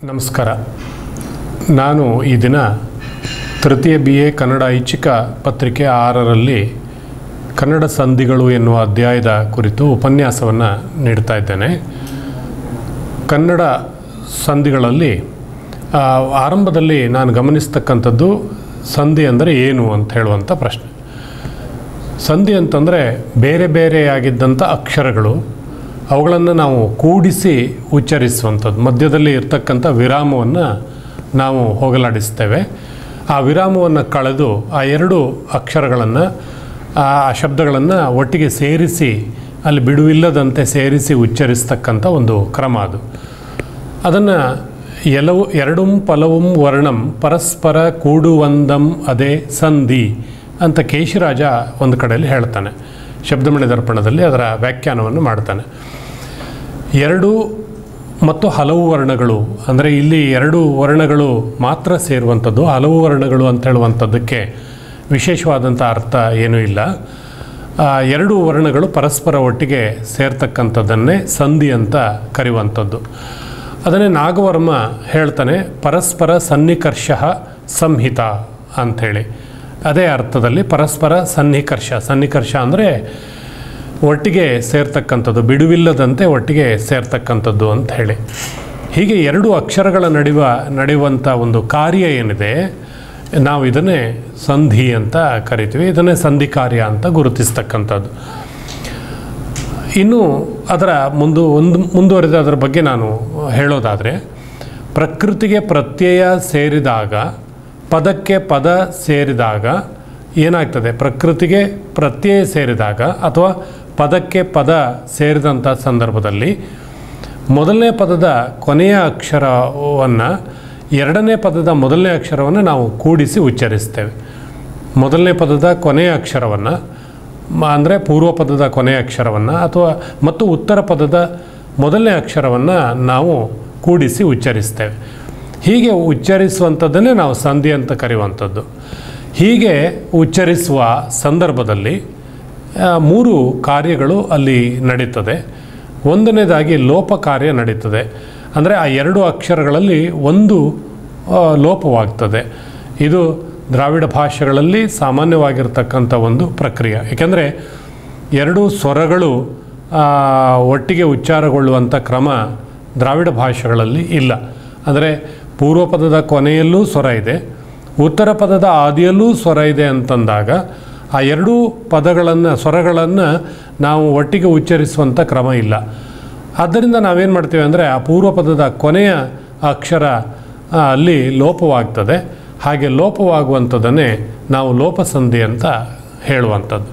ನಮಸ್ಕಾರ ನಾನು ಈ ದಿನ ತೃತೀಯ ಬಿ ಎ ಕನ್ನಡ ಐಚ್ಛಿಕ ಪತ್ರಿಕೆ ಆರರಲ್ಲಿ ಕನ್ನಡ ಸಂಧಿಗಳು ಎನ್ನುವ ಅಧ್ಯಾಯದ ಕುರಿತು ಉಪನ್ಯಾಸವನ್ನು ನೀಡ್ತಾ ಇದ್ದೇನೆ ಕನ್ನಡ ಸಂಧಿಗಳಲ್ಲಿ ಆ, ಆರಂಭದಲ್ಲಿ ನಾನು ಗಮನಿಸ್ತಕ್ಕಂಥದ್ದು ಸಂಧಿ ಅಂದರೆ ಏನು ಅಂತ ಹೇಳುವಂಥ ಪ್ರಶ್ನೆ ಸಂಧಿ ಅಂತಂದರೆ ಬೇರೆ ಬೇರೆಯಾಗಿದ್ದಂಥ ಅಕ್ಷರಗಳು ಅವುಗಳನ್ನು ನಾವು ಕೂಡಿಸಿ ಉಚ್ಚರಿಸುವಂಥದ್ದು ಮಧ್ಯದಲ್ಲಿ ಇರ್ತಕ್ಕಂಥ ವಿರಾಮವನ್ನು ನಾವು ಹೋಗಲಾಡಿಸ್ತೇವೆ ಆ ವಿರಾಮವನ್ನು ಕಳೆದು ಆ ಎರಡು ಅಕ್ಷರಗಳನ್ನು ಆ ಶಬ್ದಗಳನ್ನು ಒಟ್ಟಿಗೆ ಸೇರಿಸಿ ಅಲ್ಲಿ ಬಿಡುವಿಲ್ಲದಂತೆ ಸೇರಿಸಿ ಉಚ್ಚರಿಸ್ತಕ್ಕಂಥ ಒಂದು ಕ್ರಮ ಅದು ಅದನ್ನು ಎಲವು ಎರಡುಂ ಪಲವುಂ ವರ್ಣಂ ಪರಸ್ಪರ ಕೂಡುವಂದಂ ಅದೇ ಸಂಧಿ ಅಂತ ಕೇಶಿರಾಜ ಒಂದು ಕಡೆಯಲ್ಲಿ ಹೇಳ್ತಾನೆ ಶಬ್ದಮಣಿ ದರ್ಪಣದಲ್ಲಿ ಅದರ ವ್ಯಾಖ್ಯಾನವನ್ನು ಮಾಡ್ತಾನೆ ಎರಡು ಮತ್ತು ಹಲವು ವರ್ಣಗಳು ಅಂದರೆ ಇಲ್ಲಿ ಎರಡು ವರ್ಣಗಳು ಮಾತ್ರ ಸೇರುವಂಥದ್ದು ಹಲವು ವರ್ಣಗಳು ಅಂತ ಹೇಳುವಂಥದ್ದಕ್ಕೆ ವಿಶೇಷವಾದಂಥ ಅರ್ಥ ಏನೂ ಇಲ್ಲ ಆ, ಎರಡು ವರ್ಣಗಳು ಪರಸ್ಪರ ಒಟ್ಟಿಗೆ ಸೇರ್ತಕ್ಕಂಥದ್ದನ್ನೇ ಸಂಧಿ ಅಂತ ಕರೆಯುವಂಥದ್ದು ಅದನ್ನೇ ನಾಗವರ್ಮ ಹೇಳ್ತಾನೆ ಪರಸ್ಪರ ಸನ್ನಿಕರ್ಷ ಸಂಹಿತ ಅಂಥೇಳಿ ಅದೇ ಅರ್ಥದಲ್ಲಿ ಪರಸ್ಪರ ಸನ್ನಿಕರ್ಷ ಸನ್ನಿಕರ್ಷ ಅಂದರೆ ಒಟ್ಟಿಗೆ ಸೇರ್ತಕ್ಕಂಥದ್ದು ಬಿಡುವಿಲ್ಲದಂತೆ ಒಟ್ಟಿಗೆ ಸೇರ್ತಕ್ಕಂಥದ್ದು ಅಂತ ಹೇಳಿ ಹೀಗೆ ಎರಡು ಅಕ್ಷರಗಳ ನಡುವ ನಡೆಯುವಂಥ ಒಂದು ಕಾರ್ಯ ಏನಿದೆ ನಾವು ಇದನ್ನೇ ಸಂಧಿ ಅಂತ ಕರಿತೀವಿ ಇದನ್ನೇ ಸಂಧಿ ಕಾರ್ಯ ಅಂತ ಗುರುತಿಸ್ತಕ್ಕಂಥದ್ದು ಇನ್ನು ಅದರ ಮುಂದು ಒಂದು ಮುಂದುವರೆದ ಅದರ ಬಗ್ಗೆ ನಾನು ಹೇಳೋದಾದರೆ ಪ್ರಕೃತಿಗೆ ಪ್ರತ್ಯಯ ಸೇರಿದಾಗ ಪದಕ್ಕೆ ಪದ ಸೇರಿದಾಗ ಏನಾಗ್ತದೆ ಪ್ರಕೃತಿಗೆ ಪ್ರತ್ಯಯ ಸೇರಿದಾಗ ಅಥವಾ ಪದಕ್ಕೆ ಪದ ಸೇರಿದಂಥ ಸಂದರ್ಭದಲ್ಲಿ ಮೊದಲನೇ ಪದದ ಕೊನೆಯ ಅಕ್ಷರವನ್ನು ಎರಡನೇ ಪದದ ಮೊದಲನೇ ಅಕ್ಷರವನ್ನು ನಾವು ಕೂಡಿಸಿ ಉಚ್ಚರಿಸ್ತೇವೆ ಮೊದಲನೇ ಪದದ ಕೊನೆಯ ಅಕ್ಷರವನ್ನು ಅಂದರೆ ಪೂರ್ವ ಪದದ ಕೊನೆಯ ಅಕ್ಷರವನ್ನು ಅಥವಾ ಮತ್ತು ಉತ್ತರ ಪದದ ಮೊದಲನೇ ಅಕ್ಷರವನ್ನು ನಾವು ಕೂಡಿಸಿ ಉಚ್ಚರಿಸ್ತೇವೆ ಹೀಗೆ ಉಚ್ಚರಿಸುವಂಥದ್ದನ್ನೇ ನಾವು ಸಂಧಿ ಅಂತ ಕರೆಯುವಂಥದ್ದು ಹೀಗೆ ಉಚ್ಚರಿಸುವ ಸಂದರ್ಭದಲ್ಲಿ ಆ, ಮೂರು ಕಾರ್ಯಗಳು ಅಲ್ಲಿ ನಡೀತದೆ ಒಂದನೇದಾಗಿ ಲೋಪ ಕಾರ್ಯ ನಡೀತದೆ ಅಂದರೆ ಆ ಎರಡು ಅಕ್ಷರಗಳಲ್ಲಿ ಒಂದು ಆ, ಲೋಪವಾಗ್ತದೆ ಇದು ದ್ರಾವಿಡ ಭಾಷೆಗಳಲ್ಲಿ ಸಾಮಾನ್ಯವಾಗಿರ್ತಕ್ಕಂಥ ಒಂದು ಪ್ರಕ್ರಿಯೆ ಏಕೆಂದರೆ ಎರಡು ಸ್ವರಗಳು ಆ, ಒಟ್ಟಿಗೆ ಉಚ್ಚಾರಗೊಳ್ಳುವಂಥ ಕ್ರಮ ದ್ರಾವಿಡ ಭಾಷೆಗಳಲ್ಲಿ ಇಲ್ಲ ಅಂದರೆ ಪೂರ್ವ ಪದದ ಕೊನೆಯಲ್ಲೂ ಸ್ವರ ಇದೆ ಉತ್ತರ ಪದದ ಆದಿಯಲ್ಲೂ ಸ್ವರ ಇದೆ ಅಂತಂದಾಗ ಆ ಎರಡೂ ಪದಗಳನ್ನು ಸ್ವರಗಳನ್ನು ನಾವು ಒಟ್ಟಿಗೆ ಉಚ್ಚರಿಸುವಂಥ ಕ್ರಮ ಇಲ್ಲ ಆದ್ದರಿಂದ ನಾವೇನು ಮಾಡ್ತೀವಿ ಅಂದರೆ ಆ ಪೂರ್ವ ಪದದ ಕೊನೆಯ ಅಕ್ಷರ ಆ, ಅಲ್ಲಿ ಲೋಪವಾಗ್ತದೆ ಹಾಗೆ ಲೋಪವಾಗುವಂಥದ್ದನ್ನೇ ನಾವು ಲೋಪಸಂಧಿ ಅಂತ ಹೇಳುವಂಥದ್ದು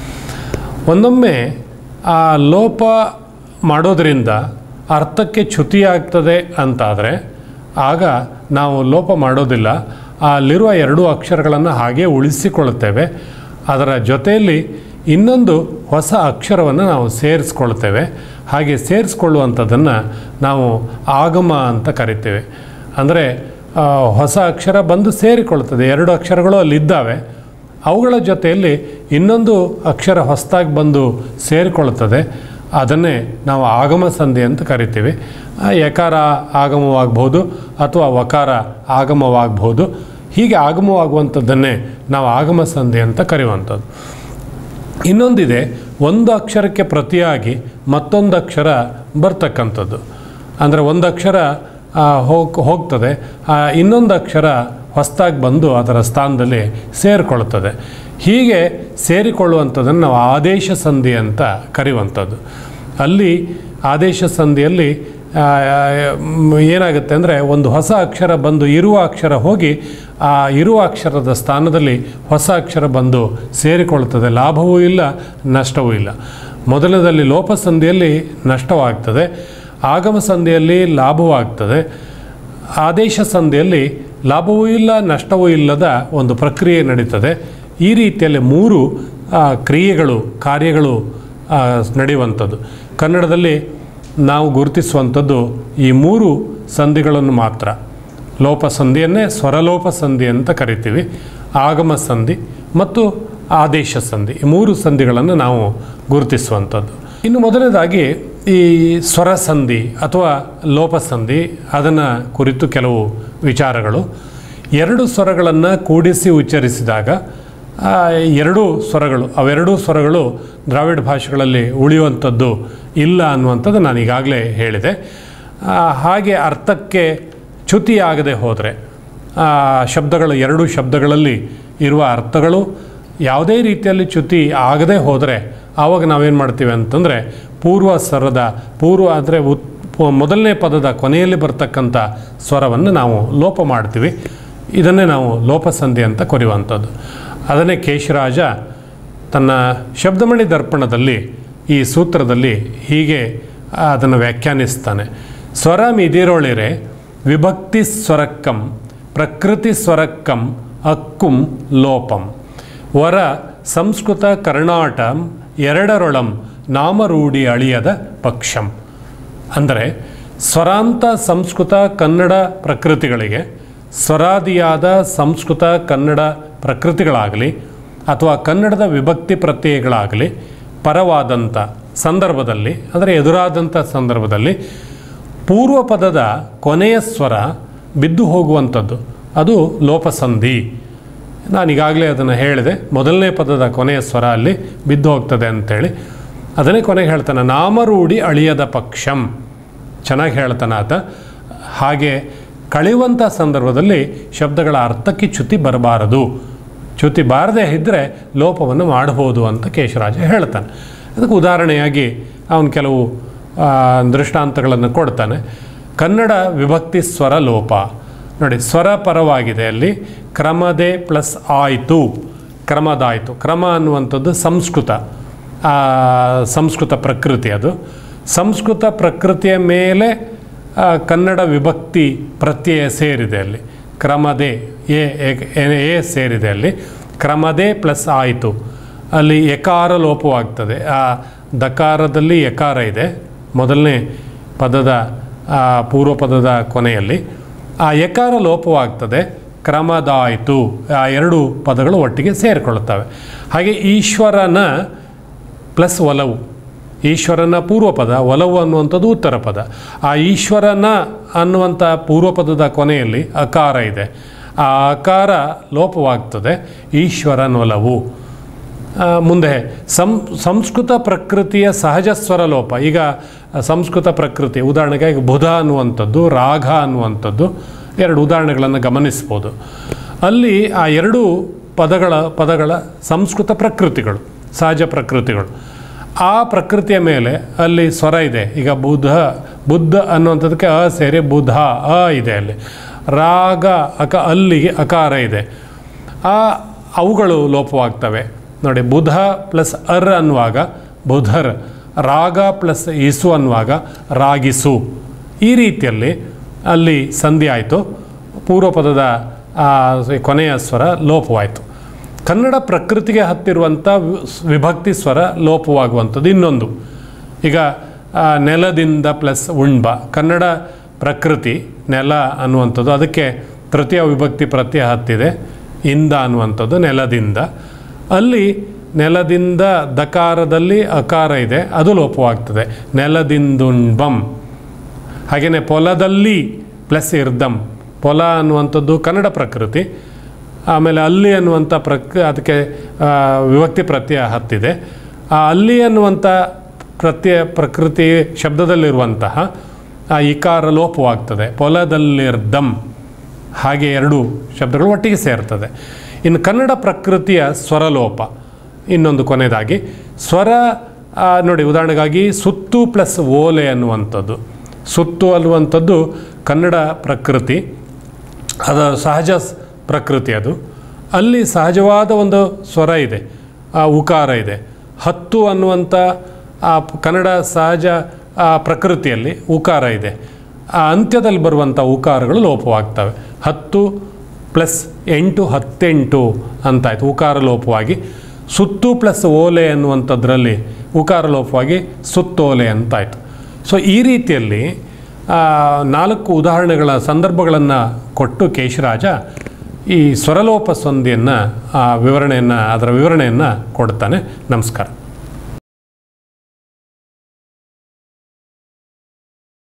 ಒಂದೊಮ್ಮೆ ಆ ಲೋಪ ಮಾಡೋದರಿಂದ ಅರ್ಥಕ್ಕೆ ಚ್ಯುತಿಯಾಗ್ತದೆ ಅಂತಾದರೆ ಆಗ ನಾವು ಲೋಪ ಮಾಡೋದಿಲ್ಲ ಅಲ್ಲಿರುವ ಎರಡೂ ಅಕ್ಷರಗಳನ್ನು ಹಾಗೇ ಉಳಿಸಿಕೊಳ್ಳುತ್ತೇವೆ ಅದರ ಜೊತೆಯಲ್ಲಿ ಇನ್ನೊಂದು ಹೊಸ ಅಕ್ಷರವನ್ನು ನಾವು ಸೇರಿಸ್ಕೊಳ್ತೇವೆ ಹಾಗೆ ಸೇರಿಸ್ಕೊಳ್ಳುವಂಥದ್ದನ್ನು ನಾವು ಆಗಮ ಅಂತ ಕರಿತೇವೆ ಅಂದರೆ ಆ, ಹೊಸ ಅಕ್ಷರ ಬಂದು ಸೇರಿಕೊಳ್ತದೆ ಎರಡು ಅಕ್ಷರಗಳು ಅಲ್ಲಿದ್ದಾವೆ ಅವುಗಳ ಜೊತೆಯಲ್ಲಿ ಇನ್ನೊಂದು ಅಕ್ಷರ ಹೊಸದಾಗಿ ಬಂದು ಸೇರಿಕೊಳ್ಳುತ್ತದೆ ಅದನ್ನೇ ನಾವು ಆಗಮ ಸಂಧಿ ಅಂತ ಕರಿತೀವಿ ಆ, ಯಕಾರ ಆಗಮವಾಗ್ಬೋದು ಅಥವಾ ವಕಾರ ಆಗಮವಾಗ್ಬೋದು ಹೀಗೆ ಆಗಮವಾಗುವಂಥದ್ದನ್ನೇ ನಾವು ಆಗಮ ಸಂಧಿ ಅಂತ ಕರೆಯುವಂಥದ್ದು ಇನ್ನೊಂದಿದೆ ಒಂದು ಅಕ್ಷರಕ್ಕೆ ಪ್ರತಿಯಾಗಿ ಮತ್ತೊಂದು ಅಕ್ಷರ ಬರ್ತಕ್ಕಂಥದ್ದು ಅಂದರೆ ಒಂದು ಅಕ್ಷರ ಆ, ಹೋಗ್ ಹೋಗ್ತದೆ ಆ, ಇನ್ನೊಂದು ಅಕ್ಷರ ಹೊಸದಾಗಿ ಬಂದು ಅದರ ಸ್ಥಾನದಲ್ಲಿ ಸೇರಿಕೊಳ್ಳುತ್ತದೆ ಹೀಗೆ ಸೇರಿಕೊಳ್ಳುವಂಥದ್ದನ್ನು ನಾವು ಆದೇಶ ಸಂಧಿ ಅಂತ ಕರೆಯುವಂಥದ್ದು ಅಲ್ಲಿ ಆದೇಶ ಸಂಧಿಯಲ್ಲಿ ಆ, ಮ್, ಏನಾಗುತ್ತೆ ಅಂದರೆ ಒಂದು ಹೊಸ ಅಕ್ಷರ ಬಂದು ಇರುವ ಅಕ್ಷರ ಹೋಗಿ ಆ ಇರುವ ಅಕ್ಷರದ ಸ್ಥಾನದಲ್ಲಿ ಹೊಸ ಅಕ್ಷರ ಬಂದು ಸೇರಿಕೊಳ್ಳುತ್ತದೆ ಲಾಭವೂ ಇಲ್ಲ ನಷ್ಟವೂ ಇಲ್ಲ ಮೊದಲನೇದಲ್ಲಿ ಲೋಪ ಸಂಧಿಯಲ್ಲಿ ನಷ್ಟವಾಗ್ತದೆ ಆಗಮ ಸಂಧಿಯಲ್ಲಿ ಲಾಭವಾಗ್ತದೆ ಆದೇಶ ಸಂಧಿಯಲ್ಲಿ ಲಾಭವೂ ಇಲ್ಲ ನಷ್ಟವೂ ಇಲ್ಲದ ಒಂದು ಪ್ರಕ್ರಿಯೆ ನಡೀತದೆ ಈ ರೀತಿಯಲ್ಲಿ ಮೂರು ಆ, ಕ್ರಿಯೆಗಳು ಕಾರ್ಯಗಳು ಆ, ನಡೆಯುವಂಥದ್ದು ಕನ್ನಡದಲ್ಲಿ ನಾವು ಗುರುತಿಸುವಂಥದ್ದು ಈ ಮೂರು ಸಂಧಿಗಳನ್ನು ಮಾತ್ರ ಲೋಪ ಸಂಧಿಯನ್ನೇ ಸ್ವರಲೋಪ ಸಂಧಿ ಅಂತ ಕರಿತೀವಿ ಆಗಮ ಸಂಧಿ ಮತ್ತು ಆದೇಶ ಸಂಧಿ ಈ ಮೂರು ಸಂಧಿಗಳನ್ನು ನಾವು ಗುರುತಿಸುವಂಥದ್ದು ಇನ್ನು ಮೊದಲನೇದಾಗಿ ಈ ಸ್ವರಸಂಧಿ ಅಥವಾ ಲೋಪಸಂಧಿ ಅದನ್ನು ಕುರಿತು ಕೆಲವು ವಿಚಾರಗಳು ಎರಡು ಸ್ವರಗಳನ್ನು ಕೂಡಿಸಿ ಉಚ್ಚರಿಸಿದಾಗ ಆ ಎರಡೂ ಸ್ವರಗಳು ಅವೆರಡೂ ಸ್ವರಗಳು ದ್ರಾವಿಡ ಭಾಷೆಗಳಲ್ಲಿ ಉಳಿಯುವಂಥದ್ದು ಇಲ್ಲ ಅನ್ನುವಂಥದ್ದು ನಾನು ಈಗಾಗಲೇ ಹೇಳಿದೆ ಆ, ಹಾಗೆ ಅರ್ಥಕ್ಕೆ ಚ್ಯುತಿಯಾಗದೆ ಹೋದರೆ ಆ ಶಬ್ದಗಳು ಎರಡು ಶಬ್ದಗಳಲ್ಲಿ ಇರುವ ಅರ್ಥಗಳು ಯಾವುದೇ ರೀತಿಯಲ್ಲಿ ಚ್ಯುತಿ ಆಗದೆ ಹೋದರೆ ಆವಾಗ ನಾವೇನು ಮಾಡ್ತೀವಿ ಅಂತಂದರೆ ಪೂರ್ವ ಸ್ವರದ ಪೂರ್ವ ಅಂದರೆ ಉತ್ ಪು- ಮೊದಲನೇ ಪದದ ಕೊನೆಯಲ್ಲಿ ಬರ್ತಕ್ಕಂಥ ಸ್ವರವನ್ನು ನಾವು ಲೋಪ ಮಾಡ್ತೀವಿ ಇದನ್ನೇ ನಾವು ಲೋಪಸಂಧಿ ಅಂತ ಕರೆಯುವಂಥದ್ದು ಅದನ್ನೇ ಕೇಶರಾಜ ತನ್ನ ಶಬ್ದಮಣಿ ದರ್ಪಣದಲ್ಲಿ ಈ ಸೂತ್ರದಲ್ಲಿ ಹೀಗೆ ಅದನ್ನು ವ್ಯಾಖ್ಯಾನಿಸ್ತಾನೆ ಸ್ವರ ಮಿದಿರೊಳಿರೆ ವಿಭಕ್ತಿ ಸ್ವರಕ್ಕಂ ಪ್ರಕೃತಿ ಸ್ವರಕ್ಕಂ ಅಕ್ಕುಂ ಲೋಪಂ ವರ ಸಂಸ್ಕೃತ ಕರ್ನಾಟಂ ಎರಡರೊಳಂ ನಾಮರೂಢಿ ಅಳಿಯದ ಪಕ್ಷಂ ಅಂದರೆ ಸ್ವರಾಂತ ಸಂಸ್ಕೃತ ಕನ್ನಡ ಪ್ರಕೃತಿಗಳಿಗೆ ಸ್ವರಾದಿಯಾದ ಸಂಸ್ಕೃತ ಕನ್ನಡ ಪ್ರಕೃತಿಗಳಾಗಲಿ ಅಥವಾ ಕನ್ನಡದ ವಿಭಕ್ತಿ ಪ್ರತ್ಯಯಗಳಾಗಲಿ ಪರವಾದಂಥ ಸಂದರ್ಭದಲ್ಲಿ ಅಂದರೆ ಎದುರಾದಂಥ ಸಂದರ್ಭದಲ್ಲಿ ಪೂರ್ವ ಪದದ ಕೊನೆಯ ಸ್ವರ ಬಿದ್ದು ಹೋಗುವಂಥದ್ದು ಅದು ಲೋಪಸಂಧಿ ನಾನು ಈಗಾಗಲೇ ಅದನ್ನು ಹೇಳಿದೆ ಮೊದಲನೇ ಪದದ ಕೊನೆಯ ಸ್ವರ ಅಲ್ಲಿ ಬಿದ್ದು ಹೋಗ್ತದೆ ಅಂತೇಳಿ ಅದನ್ನೇ ಕೊನೆಗೆ ಹೇಳ್ತಾನೆ ನಾಮರೂಢಿ ಅಳಿಯದ ಪಕ್ಷಂ ಚೆನ್ನಾಗಿ ಹೇಳ್ತಾನೆ ಆತ ಹಾಗೆ ಕಳೆಯುವಂಥ ಸಂದರ್ಭದಲ್ಲಿ ಶಬ್ದಗಳ ಅರ್ಥಕ್ಕೆ ಚ್ಯುತಿ ಬರಬಾರದು ಚ್ಯುತಿ ಬಾರದೇ ಇದ್ದರೆ ಲೋಪವನ್ನು ಮಾಡಬಹುದು ಅಂತ ಕೇಶರಾಜ ಹೇಳ್ತಾನೆ ಅದಕ್ಕೆ ಉದಾಹರಣೆಯಾಗಿ ಅವನು ಕೆಲವು ಆ, ದೃಷ್ಟಾಂತಗಳನ್ನು ಕೊಡ್ತಾನೆ ಕನ್ನಡ ವಿಭಕ್ತಿ ಸ್ವರ ಲೋಪ ನೋಡಿ ಸ್ವರ ಪರವಾಗಿದೆ ಅಲ್ಲಿ ಕ್ರಮದೆ ಪ್ಲಸ್ ಆಯಿತು ಕ್ರಮದಾಯಿತು ಕ್ರಮ ಅನ್ನುವಂಥದ್ದು ಸಂಸ್ಕೃತ ಆ, ಸಂಸ್ಕೃತ ಪ್ರಕೃತಿ ಅದು ಸಂಸ್ಕೃತ ಪ್ರಕೃತಿಯ ಮೇಲೆ ಆ, ಕನ್ನಡ ವಿಭಕ್ತಿ ಪ್ರತ್ಯಯ ಸೇರಿದೆ ಅಲ್ಲಿ ಕ್ರಮದೆ ಎ ಎ- ಎ- ಎ ಸೇರಿದೆ ಅಲ್ಲಿ ಕ್ರಮದೆ ಪ್ಲಸ್ ಆಯಿತು ಅಲ್ಲಿ ಎಕಾರ ಲೋಪವಾಗ್ತದೆ ಆ ದಕಾರದಲ್ಲಿ ಎಕಾರ ಇದೆ ಮೊದಲನೇ ಪದದ ಆ, ಪೂರ್ವ ಪದದ ಕೊನೆಯಲ್ಲಿ ಆ ಎಕಾರ ಲೋಪವಾಗ್ತದೆ ಕ್ರಮದಾಯಿತು ಆ ಎರಡು ಪದಗಳು ಒಟ್ಟಿಗೆ ಸೇರಿಕೊಳ್ಳುತ್ತವೆ ಹಾಗೆ ಈಶ್ವರನ ಪ್ಲಸ್ ಒಲವು ಈಶ್ವರನ ಪೂರ್ವ ಪದ ಒಲವು ಅನ್ನುವಂಥದ್ದು ಉತ್ತರ ಪದ ಆ ಈಶ್ವರನ ಅನ್ನುವಂಥ ಪೂರ್ವ ಪದದ ಕೊನೆಯಲ್ಲಿ ಅಕಾರ ಇದೆ ಆ ಅಕಾರ ಲೋಪವಾಗ್ತದೆ ಈಶ್ವರನೊಲವು ಆ, ಮುಂದೆ ಸಂ ಸಂಸ್ಕೃತ ಪ್ರಕೃತಿಯ ಸಹಜ ಸ್ವರ ಲೋಪ ಈಗ ಸಂಸ್ಕೃತ ಪ್ರಕೃತಿ ಉದಾಹರಣೆಗೆ ಈಗ ಬುಧ ಅನ್ನುವಂಥದ್ದು ರಾಗ ಅನ್ನುವಂಥದ್ದು ಎರಡು ಉದಾಹರಣೆಗಳನ್ನು ಗಮನಿಸ್ಬೋದು ಅಲ್ಲಿ ಆ ಎರಡು ಪದಗಳ ಪದಗಳ ಸಂಸ್ಕೃತ ಪ್ರಕೃತಿಗಳು ಸಹಜ ಪ್ರಕೃತಿಗಳು ಆ ಪ್ರಕೃತಿಯ ಮೇಲೆ ಅಲ್ಲಿ ಸ್ವರ ಇದೆ ಈಗ ಬುಧ ಬುದ್ಧ ಅನ್ನುವಂಥದ್ದಕ್ಕೆ ಅ ಸೇರಿ ಬುಧ ಅ ಇದೆ ಅಲ್ಲಿ ರಾಗ ಅಕ ಅಲ್ಲಿಗೆ ಅಕಾರ ಇದೆ ಆ ಅವುಗಳು ಲೋಪವಾಗ್ತವೆ ನೋಡಿ ಬುಧ ಪ್ಲಸ್ ಅರ್ ಅನ್ನುವಾಗ ಬುಧರ್ ರಾಗ ಪ್ಲಸ್ ಇಸು ಅನ್ನುವಾಗ ರಾಗಿಸು ಈ ರೀತಿಯಲ್ಲಿ ಅಲ್ಲಿ ಸಂಧಿ ಆಯಿತು ಪೂರ್ವ ಪದದ ಆ, ಕೊನೆಯ ಸ್ವರ ಲೋಪವಾಯಿತು ಕನ್ನಡ ಪ್ರಕೃತಿಗೆ ಹತ್ತಿರುವಂಥ ವಿ- ವಿಭಕ್ತಿ ಸ್ವರ ಲೋಪವಾಗುವಂಥದ್ದು ಇನ್ನೊಂದು ಈಗ ಆ, ನೆಲದಿಂದ ಪ್ಲಸ್ ಉಣ್ಬ ಕನ್ನಡ ಪ್ರಕೃತಿ ನೆಲ ಅನ್ನುವಂಥದ್ದು ಅದಕ್ಕೆ ತೃತೀಯ ವಿಭಕ್ತಿ ಪ್ರತ್ಯಯ ಹತ್ತಿದೆ ಇಂದ ಅನ್ನುವಂಥದ್ದು ನೆಲದಿಂದ ಅಲ್ಲಿ ನೆಲದಿಂದ ದಕಾರದಲ್ಲಿ ಅಕಾರ ಇದೆ ಅದು ಲೋಪವಾಗ್ತದೆ ನೆಲದಿಂದುಣ್ಬಂ ಹಾಗೆಯೇ ಪೊಲದಲ್ಲಿ ಪ್ಲಸ್ ಇರ್ದಂ ಪೊಲ ಅನ್ನುವಂಥದ್ದು ಕನ್ನಡ ಪ್ರಕೃತಿ ಆಮೇಲೆ ಅಲ್ಲಿ ಅನ್ನುವಂಥ ಪ್ರಕ್ ಅದಕ್ಕೆ ಆ, ವಿಭಕ್ತಿ ಪ್ರತ್ಯಯ ಹತ್ತಿದೆ ಆ ಅಲ್ಲಿ ಅನ್ನುವಂಥ ಪ್ರತ್ಯಯ ಪ್ರಕೃತಿ ಶಬ್ದದಲ್ಲಿರುವಂತಹ ಆ ಇಕಾರ ಲೋಪವಾಗ್ತದೆ ಪೊಲದಲ್ಲಿರ್ದಂ ಹಾಗೆ ಎರಡು ಶಬ್ದಗಳು ಒಟ್ಟಿಗೆ ಸೇರ್ತದೆ ಇನ್ನು ಕನ್ನಡ ಪ್ರಕೃತಿಯ ಸ್ವರಲೋಪ ಇನ್ನೊಂದು ಕೊನೆಯದಾಗಿ ಸ್ವರ ಆ, ನೋಡಿ ಉದಾಹರಣೆಗಾಗಿ ಸುತ್ತು ಪ್ಲಸ್ ಓಲೆ ಅನ್ನುವಂಥದ್ದು ಸುತ್ತು ಅನ್ನುವಂಥದ್ದು ಕನ್ನಡ ಪ್ರಕೃತಿ ಅದು ಸಹಜ ಸ್- ಪ್ರಕೃತಿ ಅದು ಅಲ್ಲಿ ಸಹಜವಾದ ಒಂದು ಸ್ವರ ಇದೆ ಆ ಉಕಾರ ಇದೆ ಹತ್ತು ಅನ್ನುವಂಥ ಆ ಪ್- ಕನ್ನಡ ಸಹಜ ಆ ಪ್ರಕೃತಿಯಲ್ಲಿ ಉಕಾರ ಇದೆ ಆ ಅಂತ್ಯದಲ್ಲಿ ಬರುವಂಥ ಉಕಾರಗಳು ಲೋಪವಾಗ್ತವೆ ಹತ್ತು ಪ್ಲಸ್ ಎಂಟು ಹತ್ತೆಂಟು ಅಂತಾಯ್ತು ಉಕಾರ ಲೋಪವಾಗಿ ಸುತ್ತು ಪ್ಲಸ್ ಓಲೆ ಅನ್ನುವಂಥದ್ರಲ್ಲಿ ಉಕಾರ ಲೋಪವಾಗಿ ಸುತ್ತೋಲೆ ಅಂತಾಯ್ತು ಸೊ ಈ ರೀತಿಯಲ್ಲಿ ಆ, ನಾಲ್ಕು ಉದಾಹರಣೆಗಳ ಸಂದರ್ಭಗಳನ್ನು ಕೊಟ್ಟು ಕೇಶರಾಜ ಈ ಸ್ವರಲೋಪ ಸಂಧಿಯನ್ನು ವಿವರಣೆಯನ್ನು ಅದರ ವಿವರಣೆಯನ್ನು ಕೊಡ್ತಾನೆ ನಮಸ್ಕಾರ